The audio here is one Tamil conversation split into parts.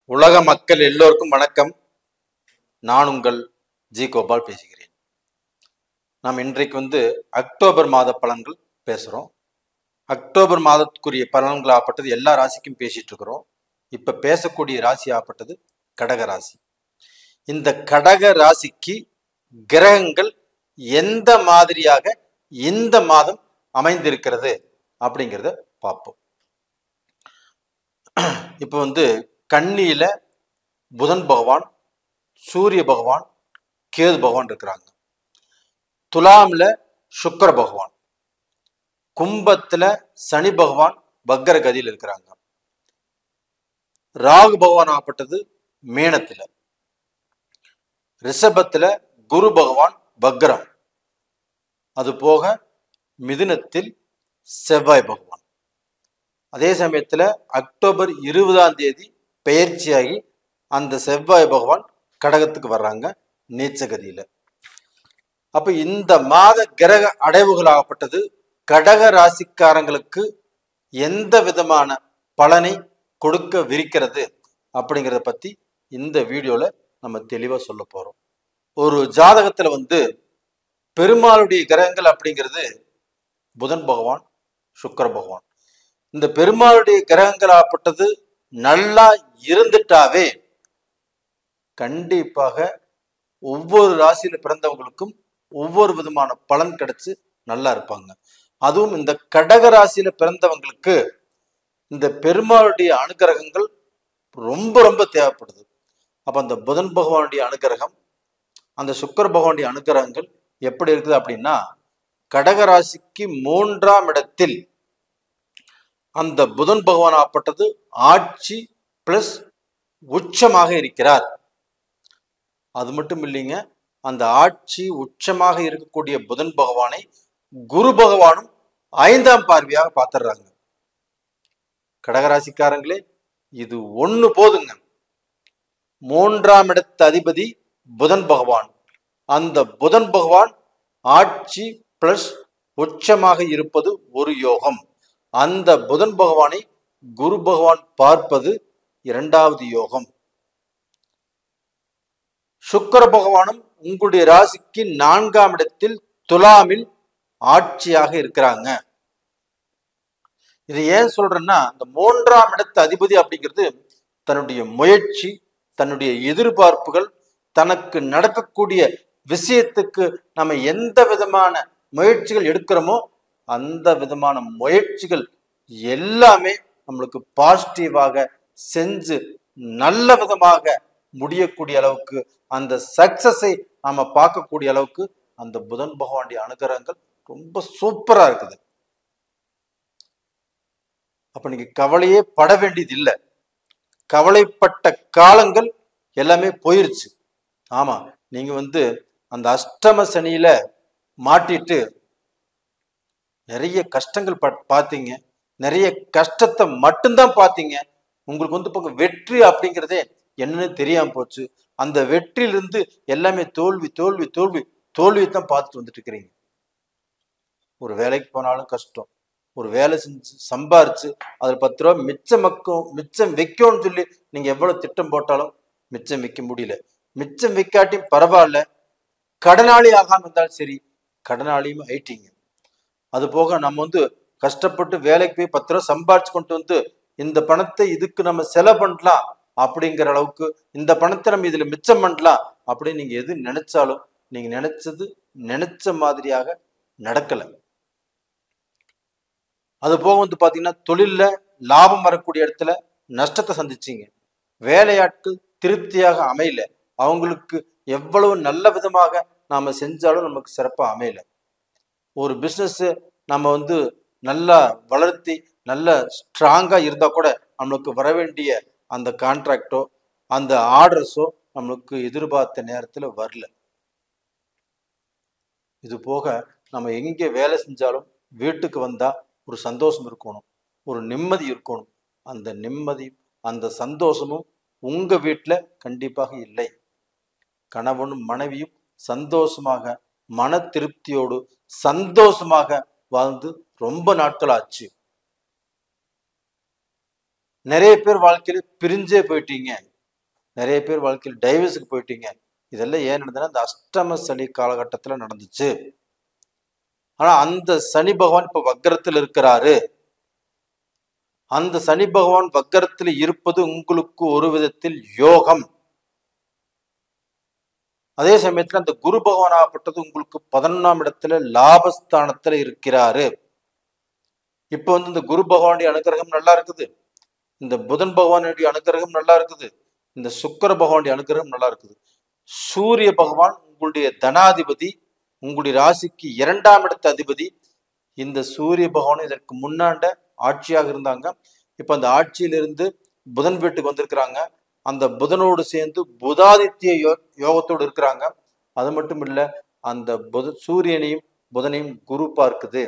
உலக மக்கள் எல்லோருக்கும் வணக்கம் நான் உங்கள் ஜி கோபால் பேசுகிறேன் நாம் இன்றைக்கு வந்து அக்டோபர் மாத பலன்கள் பேசுகிறோம் அக்டோபர் மாதத்துக்குரிய பலன்கள் ஆப்பட்டது எல்லா ராசிக்கும் பேசிட்டு இருக்கிறோம் இப்ப பேசக்கூடிய ராசி ஆப்பட்டது கடக ராசி இந்த கடக ராசிக்கு கிரகங்கள் எந்த மாதிரியாக இந்த மாதம் அமைந்திருக்கிறது அப்படிங்கிறத பார்ப்போம் இப்போ வந்து கன்னியில புதன் பகவான் சூரிய பகவான் கேது பகவான் இருக்கிறாங்க துலாம்ல சுக்கர பகவான் கும்பத்துல சனி பகவான் வக்கர கதியில் இருக்கிறாங்க ராகு பகவான் ஆப்பட்டது மீனத்துல ரிஷபத்துல குரு பகவான் வக்ரம் அது போக மிதுனத்தில் செவ்வாய் பகவான் அதே சமயத்துல அக்டோபர் இருபதாம் தேதி பெயர்ச்சியாகி அந்த செவ்வாய் பகவான் கடகத்துக்கு வர்றாங்க நீச்சகதியில அப்ப இந்த மாத கிரக அடைவுகளாகப்பட்டது கடக ராசிக்காரங்களுக்கு எந்த விதமான பலனை கொடுக்க விரிக்கிறது அப்படிங்கிறத பத்தி இந்த வீடியோல நம்ம தெளிவா சொல்ல போறோம் ஒரு ஜாதகத்துல வந்து பெருமாளுடைய கிரகங்கள் அப்படிங்கிறது புதன் பகவான் சுக்கர பகவான் இந்த பெருமாளுடைய கிரகங்கள் ஆப்பட்டது நல்லா இருந்துட்டாவே கண்டிப்பாக ஒவ்வொரு ராசியில பிறந்தவங்களுக்கும் ஒவ்வொரு விதமான பலன் கிடைச்சு நல்லா இருப்பாங்க அதுவும் இந்த கடக ராசியில பிறந்தவங்களுக்கு இந்த பெருமாளுடைய அனுகிரகங்கள் ரொம்ப ரொம்ப தேவைப்படுது அப்ப அந்த புதன் பகவானுடைய அனுகிரகம் அந்த சுக்கர பகவானுடைய அனுகிரகங்கள் எப்படி இருக்குது அப்படின்னா கடக ராசிக்கு மூன்றாம் இடத்தில் அந்த புதன் பகவான் ஆப்பட்டது ஆட்சி பிளஸ் உச்சமாக இருக்கிறார் அது மட்டும் இல்லைங்க அந்த ஆட்சி உச்சமாக இருக்கக்கூடிய புதன் பகவானை குரு பகவானும் ஐந்தாம் பார்வையாக பார்த்துடுறாங்க கடகராசிக்காரங்களே இது ஒண்ணு போதுங்க மூன்றாம் இடத்து அதிபதி புதன் பகவான் அந்த புதன் பகவான் ஆட்சி பிளஸ் உச்சமாக இருப்பது ஒரு யோகம் அந்த புதன் பகவானை குரு பகவான் பார்ப்பது இரண்டாவது யோகம் சுக்கர பகவானும் உங்களுடைய ராசிக்கு நான்காம் இடத்தில் துலாமில் ஆட்சியாக இருக்கிறாங்க இது ஏன் சொல்றேன்னா இந்த மூன்றாம் இடத்து அதிபதி அப்படிங்கிறது தன்னுடைய முயற்சி தன்னுடைய எதிர்பார்ப்புகள் தனக்கு நடக்கக்கூடிய விஷயத்துக்கு நம்ம எந்த விதமான முயற்சிகள் எடுக்கிறோமோ அந்த விதமான முயற்சிகள் எல்லாமே நம்மளுக்கு பாசிட்டிவாக செஞ்சு நல்ல விதமாக முடியக்கூடிய அளவுக்கு அந்த சக்சஸை நாம பார்க்கக்கூடிய அளவுக்கு அந்த புதன் பகவானுடைய அனுகிரகங்கள் ரொம்ப சூப்பரா இருக்குது அப்ப நீங்க கவலையே பட வேண்டியது இல்லை கவலைப்பட்ட காலங்கள் எல்லாமே போயிருச்சு ஆமா நீங்க வந்து அந்த அஷ்டம சனியில மாட்டிட்டு நிறைய கஷ்டங்கள் பா- பார்த்தீங்க நிறைய கஷ்டத்தை மட்டும்தான் பார்த்தீங்க உங்களுக்கு வந்து இப்போ வெற்றி அப்படிங்கிறதே என்னன்னு தெரியாம போச்சு அந்த வெற்றியிலிருந்து எல்லாமே தோல்வி தோல்வி தோல்வி தோல்வியை தான் பார்த்துட்டு வந்துட்டு இருக்கிறீங்க ஒரு வேலைக்கு போனாலும் கஷ்டம் ஒரு வேலை செஞ்சு சம்பாரிச்சு அதில் பத்து ரூபா மிச்சம் மக்கும் மிச்சம் வைக்கும்னு சொல்லி நீங்க எவ்வளவு திட்டம் போட்டாலும் மிச்சம் வைக்க முடியல மிச்சம் வைக்காட்டியும் பரவாயில்ல கடனாளி ஆகாம இருந்தாலும் சரி கடனாளியும் ஆயிட்டீங்க அது போக நம்ம வந்து கஷ்டப்பட்டு வேலைக்கு போய் பத்து ரூபா சம்பாரிச்சு கொண்டு வந்து இந்த பணத்தை இதுக்கு நம்ம செலவு பண்ணலாம் அப்படிங்கிற அளவுக்கு இந்த பணத்தை நம்ம இதுல மிச்சம் பண்ணலாம் அப்படின்னு நீங்க எது நினைச்சாலும் நீங்க நினைச்சது நினைச்ச மாதிரியாக நடக்கல அது போக வந்து பாத்தீங்கன்னா தொழில்ல லாபம் வரக்கூடிய இடத்துல நஷ்டத்தை சந்திச்சீங்க வேலையாட்கள் திருப்தியாக அமையல அவங்களுக்கு எவ்வளவு நல்ல விதமாக நாம செஞ்சாலும் நமக்கு சிறப்பா அமையல ஒரு பிஸ்னஸ் நம்ம வந்து நல்லா வளர்த்தி நல்ல ஸ்ட்ராங்கா இருந்தா கூட நம்மளுக்கு வர வேண்டிய அந்த கான்ட்ராக்டோ அந்த ஆர்டர்ஸோ நம்மளுக்கு எதிர்பார்த்த நேரத்துல வரல இது போக நம்ம எங்க வேலை செஞ்சாலும் வீட்டுக்கு வந்தா ஒரு சந்தோஷம் இருக்கணும் ஒரு நிம்மதி இருக்கணும் அந்த நிம்மதி அந்த சந்தோஷமும் உங்க வீட்டுல கண்டிப்பாக இல்லை கணவனும் மனைவியும் சந்தோஷமாக மன திருப்தியோடு சந்தோஷமாக வாழ்ந்து ரொம்ப நாட்கள் ஆச்சு நிறைய பேர் வாழ்க்கையில பிரிஞ்சே போயிட்டீங்க நிறைய பேர் வாழ்க்கையில் டைவர்ஸுக்கு போயிட்டீங்க இதெல்லாம் ஏன் நடந்ததுன்னா இந்த அஷ்டம சனி காலகட்டத்துல நடந்துச்சு ஆனா அந்த சனி பகவான் இப்ப வக்கரத்தில் இருக்கிறாரு அந்த சனி பகவான் வக்கரத்தில் இருப்பது உங்களுக்கு ஒரு விதத்தில் யோகம் அதே சமயத்துல அந்த குரு பகவான் ஆகப்பட்டது உங்களுக்கு பதினொன்னாம் இடத்துல லாபஸ்தானத்துல இருக்கிறாரு இப்ப வந்து இந்த குரு பகவானுடைய அனுகிரகம் நல்லா இருக்குது இந்த புதன் பகவானுடைய அனுகிரகம் நல்லா இருக்குது இந்த சுக்கர பகவானுடைய அனுகிரகம் நல்லா இருக்குது சூரிய பகவான் உங்களுடைய தனாதிபதி உங்களுடைய ராசிக்கு இரண்டாம் இடத்து அதிபதி இந்த சூரிய பகவான் இதற்கு முன்னாண்ட ஆட்சியாக இருந்தாங்க இப்ப அந்த ஆட்சியிலிருந்து புதன் வீட்டுக்கு வந்திருக்கிறாங்க அந்த புதனோடு சேர்ந்து புதாதித்ய யோ யோகத்தோடு இருக்கிறாங்க அது மட்டும் இல்ல அந்த புத சூரியனையும் புதனையும் குரு பார்க்குது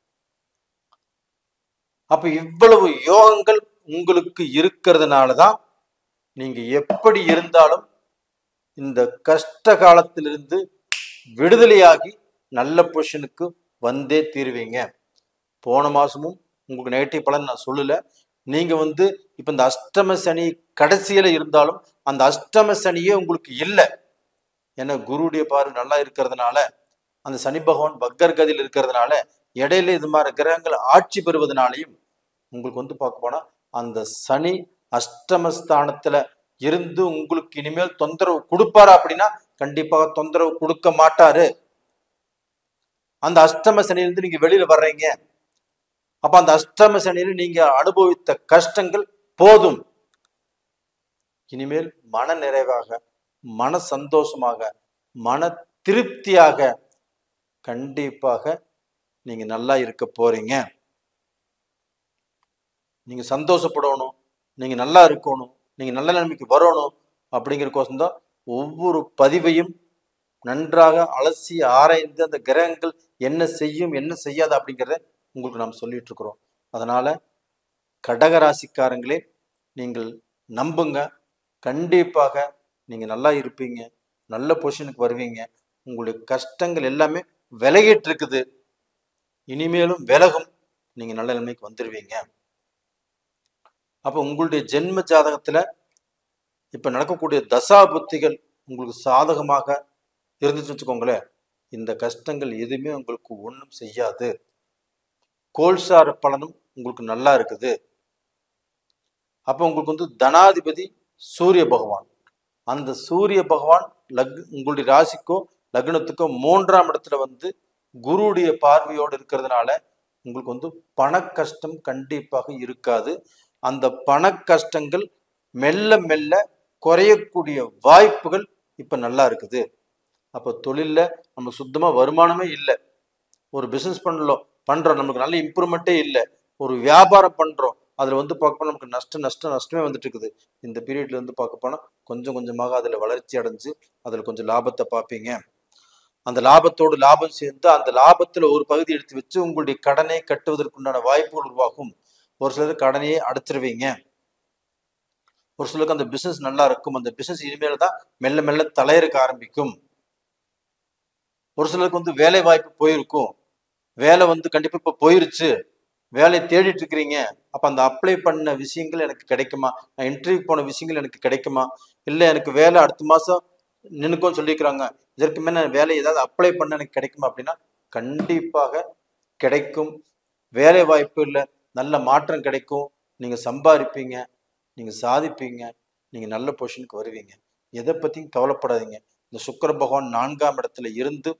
அப்ப இவ்வளவு யோகங்கள் உங்களுக்கு இருக்கிறதுனால தான் நீங்க எப்படி இருந்தாலும் இந்த கஷ்ட காலத்திலிருந்து விடுதலையாகி நல்ல பொசிஷனுக்கு வந்தே தீருவீங்க போன மாசமும் உங்களுக்கு நெகட்டிவ் பலன் நான் சொல்லல நீங்க வந்து இப்ப இந்த அஷ்டம சனி கடைசியில இருந்தாலும் அந்த அஷ்டம சனியே உங்களுக்கு இல்லை ஏன்னா குருவுடைய பார்வை நல்லா இருக்கிறதுனால அந்த சனி பகவான் பக்கர் கதியில் இருக்கிறதுனால இடையில இது மாதிரி கிரகங்கள் ஆட்சி பெறுவதனாலையும் உங்களுக்கு வந்து பார்க்க போனா அந்த சனி அஷ்டமஸ்தானத்துல இருந்து உங்களுக்கு இனிமேல் தொந்தரவு கொடுப்பாரா அப்படின்னா கண்டிப்பாக தொந்தரவு கொடுக்க மாட்டாரு அந்த அஷ்டம சனியிலிருந்து நீங்க வெளியில வர்றீங்க அப்ப அந்த அஷ்டம சனியில நீங்க அனுபவித்த கஷ்டங்கள் போதும் இனிமேல் மன நிறைவாக மன சந்தோஷமாக மன திருப்தியாக கண்டிப்பாக நீங்க நல்லா இருக்க போறீங்க நீங்க சந்தோஷப்படணும் நீங்க நல்லா இருக்கணும் நீங்க நல்ல நிலைமைக்கு வரணும் அப்படிங்கிறக்கோசம் தான் ஒவ்வொரு பதிவையும் நன்றாக அலசி ஆராய்ந்து அந்த கிரகங்கள் என்ன செய்யும் என்ன செய்யாது அப்படிங்கிறத உங்களுக்கு நாம் சொல்லிட்டு இருக்கிறோம் அதனால கடகராசிக்காரங்களே நீங்கள் நம்புங்க கண்டிப்பாக நீங்க நல்லா இருப்பீங்க நல்ல பொசிஷனுக்கு வருவீங்க உங்களுடைய கஷ்டங்கள் எல்லாமே விலகிட்டு இருக்குது இனிமேலும் விலகும் நீங்க நல்ல நிலைமைக்கு வந்துடுவீங்க அப்ப உங்களுடைய ஜென்ம ஜாதகத்துல இப்ப நடக்கக்கூடிய தசா புத்திகள் உங்களுக்கு சாதகமாக இருந்துச்சு வச்சுக்கோங்களேன் இந்த கஷ்டங்கள் எதுவுமே உங்களுக்கு ஒன்றும் செய்யாது கோல்சார பலனும் உங்களுக்கு நல்லா இருக்குது அப்போ உங்களுக்கு வந்து தனாதிபதி சூரிய பகவான் அந்த சூரிய பகவான் லக் உங்களுடைய ராசிக்கோ லக்னத்துக்கோ மூன்றாம் இடத்துல வந்து குருவுடைய பார்வையோடு இருக்கிறதுனால உங்களுக்கு வந்து பண கஷ்டம் கண்டிப்பாக இருக்காது அந்த பண கஷ்டங்கள் மெல்ல மெல்ல குறையக்கூடிய வாய்ப்புகள் இப்ப நல்லா இருக்குது அப்போ தொழில்ல நம்ம சுத்தமா வருமானமே இல்லை ஒரு பிசினஸ் பண்ணலாம் பண்றோம் நமக்கு நல்ல இம்ப்ரூவ்மெண்ட்டே இல்லை ஒரு வியாபாரம் பண்றோம் அதுல வந்து பார்க்க போனா நமக்கு நஷ்டம் நஷ்டம் நஷ்டமே வந்துட்டு இருக்குது இந்த பீரியட்ல இருந்து பார்க்க போனா கொஞ்சம் கொஞ்சமாக அதுல வளர்ச்சி அடைஞ்சு அதுல கொஞ்சம் லாபத்தை பார்ப்பீங்க அந்த லாபத்தோடு லாபம் சேர்ந்து அந்த லாபத்துல ஒரு பகுதி எடுத்து வச்சு உங்களுடைய கடனை கட்டுவதற்குண்டான வாய்ப்புகள் உருவாகும் ஒரு சிலர் கடனையே அடைச்சிருவீங்க ஒரு சிலருக்கு அந்த பிசினஸ் நல்லா இருக்கும் அந்த பிசினஸ் இனிமேல் தான் மெல்ல மெல்ல தலையறுக்க ஆரம்பிக்கும் ஒரு சிலருக்கு வந்து வேலை வாய்ப்பு போயிருக்கும் வேலை வந்து கண்டிப்பா இப்ப போயிருச்சு வேலையை தேடிட்டு இருக்கிறீங்க அப்ப அந்த அப்ளை பண்ண விஷயங்கள் எனக்கு கிடைக்குமா நான் இன்டர்வியூ போன விஷயங்கள் எனக்கு கிடைக்குமா இல்ல எனக்கு வேலை அடுத்த மாசம் நினைக்கும் சொல்லிக்கிறாங்க இதற்கு மேல நான் வேலை ஏதாவது அப்ளை பண்ண எனக்கு கிடைக்குமா அப்படின்னா கண்டிப்பாக கிடைக்கும் வேலை வாய்ப்பு இல்லை நல்ல மாற்றம் கிடைக்கும் நீங்க சம்பாதிப்பீங்க நீங்க சாதிப்பீங்க நீங்க நல்ல பொசிஷனுக்கு வருவீங்க எதை பத்தியும் கவலைப்படாதீங்க இந்த சுக்கிர பகவான் நான்காம் இடத்துல இருந்து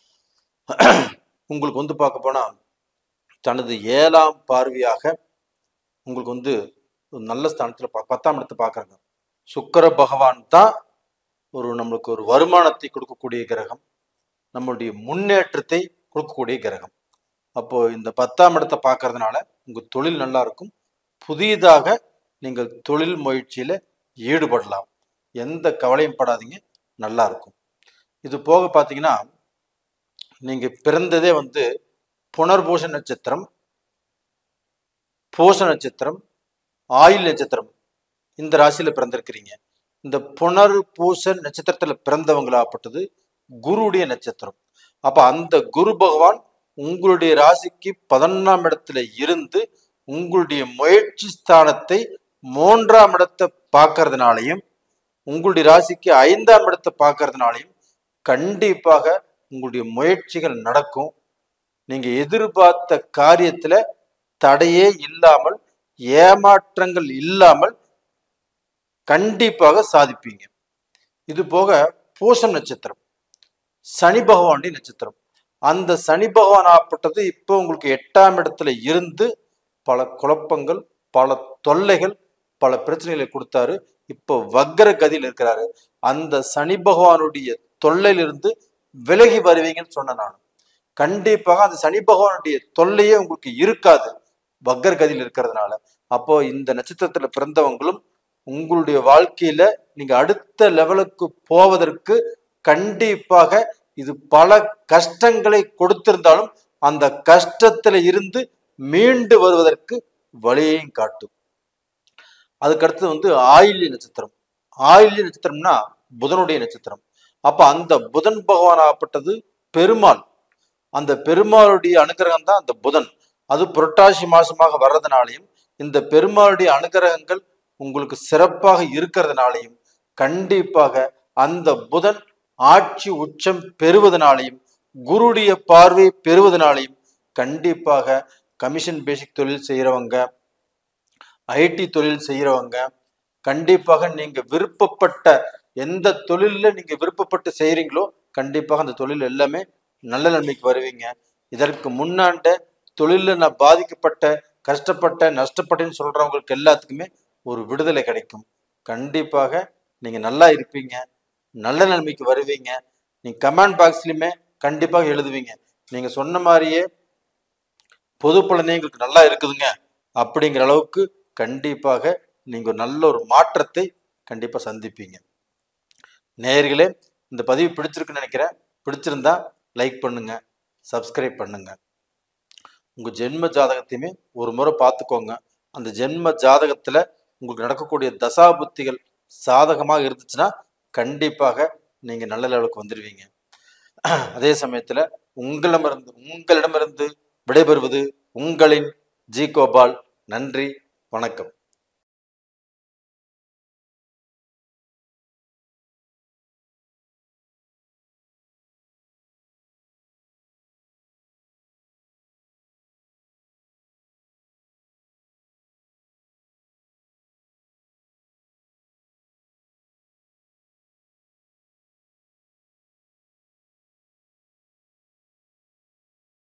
உங்களுக்கு வந்து பார்க்க போனா தனது ஏழாம் பார்வையாக உங்களுக்கு வந்து ஒரு நல்ல ஸ்தானத்துல பா- பத்தாம் இடத்தை பார்க்கறாங்க சுக்கிர பகவான் தான் ஒரு நம்மளுக்கு ஒரு வருமானத்தை கொடுக்கக்கூடிய கிரகம் நம்மளுடைய முன்னேற்றத்தை கொடுக்கக்கூடிய கிரகம் அப்போ இந்த பத்தாம் இடத்தை பார்க்கறதுனால உங்க தொழில் நல்லா இருக்கும் புதிதாக நீங்கள் தொழில் முயற்சியில ஈடுபடலாம் எந்த கவலையும் படாதீங்க நல்லா இருக்கும் இது போக பார்த்தீங்கன்னா நீங்க பிறந்ததே வந்து புனர்பூச நட்சத்திரம் பூச நட்சத்திரம் ஆயுள் நட்சத்திரம் இந்த ராசியில பிறந்திருக்கிறீங்க இந்த புனர் பூச நட்சத்திரத்துல பிறந்தவங்களாப்பட்டது குருவுடைய நட்சத்திரம் அப்ப அந்த குரு பகவான் உங்களுடைய ராசிக்கு பதினொன்றாம் இடத்துல இருந்து உங்களுடைய முயற்சி ஸ்தானத்தை மூன்றாம் இடத்தை பார்க்கறதுனாலையும் உங்களுடைய ராசிக்கு ஐந்தாம் இடத்தை பார்க்கறதுனாலையும் கண்டிப்பாக உங்களுடைய முயற்சிகள் நடக்கும் நீங்க எதிர்பார்த்த காரியத்துல தடையே இல்லாமல் ஏமாற்றங்கள் இல்லாமல் கண்டிப்பாக சாதிப்பீங்க இது போக பூசம் நட்சத்திரம் சனி பகவானுடைய நட்சத்திரம் அந்த சனி பகவான் ஆப்பட்டது இப்போ உங்களுக்கு எட்டாம் இடத்துல இருந்து பல குழப்பங்கள் பல தொல்லைகள் பல பிரச்சனைகளை கொடுத்தாரு இப்போ வக்கர கதியில் இருக்கிறாரு அந்த சனி பகவானுடைய தொல்லையிலிருந்து விலகி வருவீங்கன்னு சொன்னேன் நான் கண்டிப்பாக அந்த சனி பகவானுடைய தொல்லையே உங்களுக்கு இருக்காது வக்கர கதியில் இருக்கிறதுனால அப்போ இந்த நட்சத்திரத்துல பிறந்தவங்களும் உங்களுடைய வாழ்க்கையில நீங்க அடுத்த லெவலுக்கு போவதற்கு கண்டிப்பாக இது பல கஷ்டங்களை கொடுத்திருந்தாலும் அந்த கஷ்டத்துல இருந்து மீண்டு வருவதற்கு வழியையும் காட்டும் அதுக்கடுத்து வந்து ஆயில்ய நட்சத்திரம் ஆயில்ய நட்சத்திரம்னா புதனுடைய நட்சத்திரம் அப்ப அந்த புதன் பகவான் ஆகப்பட்டது பெருமாள் அந்த பெருமாளுடைய அனுகிரகம் தான் அந்த புதன் அது புரட்டாசி மாசமாக வர்றதுனாலையும் இந்த பெருமாளுடைய அனுகிரகங்கள் உங்களுக்கு சிறப்பாக இருக்கிறதுனாலையும் கண்டிப்பாக அந்த புதன் ஆட்சி உச்சம் பெறுவதனாலையும் குருடைய பார்வை பெறுவதனாலையும் கண்டிப்பாக கமிஷன் பேசிக் தொழில் செய்கிறவங்க ஐடி தொழில் செய்கிறவங்க கண்டிப்பாக நீங்க விருப்பப்பட்ட எந்த தொழிலில் நீங்க விருப்பப்பட்டு செய்கிறீங்களோ கண்டிப்பாக அந்த தொழில் எல்லாமே நல்ல நன்மைக்கு வருவீங்க இதற்கு முன்னாண்ட தொழிலில் நான் பாதிக்கப்பட்ட கஷ்டப்பட்ட நஷ்டப்பட்டேன்னு சொல்றவங்களுக்கு எல்லாத்துக்குமே ஒரு விடுதலை கிடைக்கும் கண்டிப்பாக நீங்க நல்லா இருப்பீங்க நல்ல நிலைமைக்கு வருவீங்க நீங்க கமெண்ட் பாக்ஸ்லயுமே கண்டிப்பாக எழுதுவீங்க நீங்க சொன்ன மாதிரியே பொது பலனே எங்களுக்கு நல்லா இருக்குதுங்க அப்படிங்கிற அளவுக்கு கண்டிப்பாக நீங்க ஒரு நல்ல ஒரு மாற்றத்தை கண்டிப்பா சந்திப்பீங்க நேயர்களே இந்த பதிவு பிடிச்சிருக்குன்னு நினைக்கிறேன் பிடிச்சிருந்தா லைக் பண்ணுங்க சப்ஸ்கிரைப் பண்ணுங்க உங்க ஜென்ம ஜாதகத்தையுமே ஒரு முறை பார்த்துக்கோங்க அந்த ஜென்ம ஜாதகத்துல உங்களுக்கு நடக்கக்கூடிய தசாபுத்திகள் சாதகமாக இருந்துச்சுன்னா கண்டிப்பாக நீங்க நல்ல லெவலுக்கு வந்துடுவீங்க அதே சமயத்துல உங்களிடமிருந்து உங்களிடமிருந்து விடைபெறுவது உங்களின் ஜி கோபால் நன்றி வணக்கம்